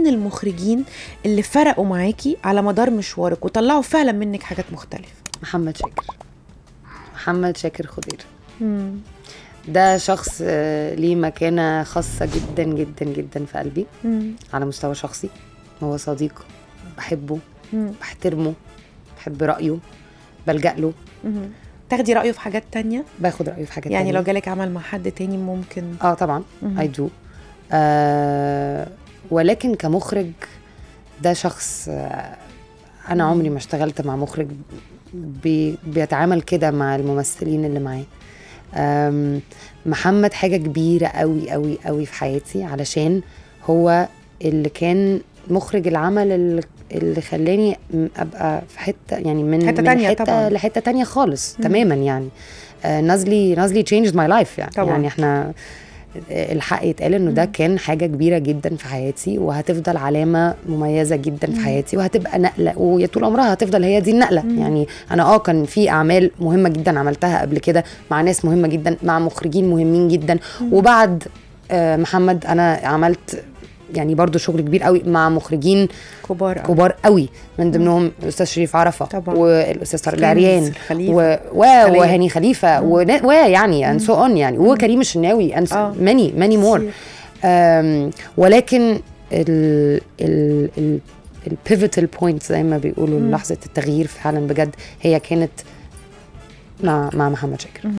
مين المخرجين اللي فرقوا معاكي على مدار مشوارك وطلعوا فعلا منك حاجات مختلفه محمد شاكر محمد شاكر خضير ده شخص آه، ليه مكانة خاصة جدا جدا جدا في قلبي على مستوى شخصي هو صديق بحبه بحترمه بحب رأيه بلجأ له تاخدي رايه في حاجات تانية باخد رأيه في حاجات يعني تانية. لو جالك عمل مع حد تاني ممكن اه طبعا مهم. اي دو آه ولكن كمخرج ده شخص آه انا عمري ما اشتغلت مع مخرج بي بيتعامل كده مع الممثلين اللي معاه آم، محمد حاجه كبيره قوي قوي قوي في حياتي علشان هو اللي كان مخرج العمل اللي, اللي خلاني م- ابقى في حته يعني من حتة من تانية حته طبعاً. لحته تانية خالص مم. تماما يعني آه، نازلي نازلي changed my life يعني طبعاً. يعني احنا الحق يتقال انه ده مم. كان حاجه كبيره جدا في حياتي وهتفضل علامه مميزه جدا في مم. حياتي وهتبقى نقله ويا طول عمرها هتفضل هي دي النقله مم. يعني انا اه كان في اعمال مهمه جدا عملتها قبل كده مع ناس مهمه جدا مع مخرجين مهمين جدا وبعد آه، محمد انا عملت يعني برضو شغل كبير قوي مع مخرجين كبار أوي. كبار قوي من ضمنهم الاستاذ شريف عرفه طبعاً. والاستاذ طارق كنز، العريان الخليفة. و... و... خليل. وهاني خليفه ونا- ويعني اند سو اون يعني وكريم الشناوي اند آه. ماني ماني مور كتير. أم، ولكن ال ال ال البيفيتال بوينت زي ما بيقولوا مم. لحظه التغيير فعلا بجد هي كانت مع مع محمد شاكر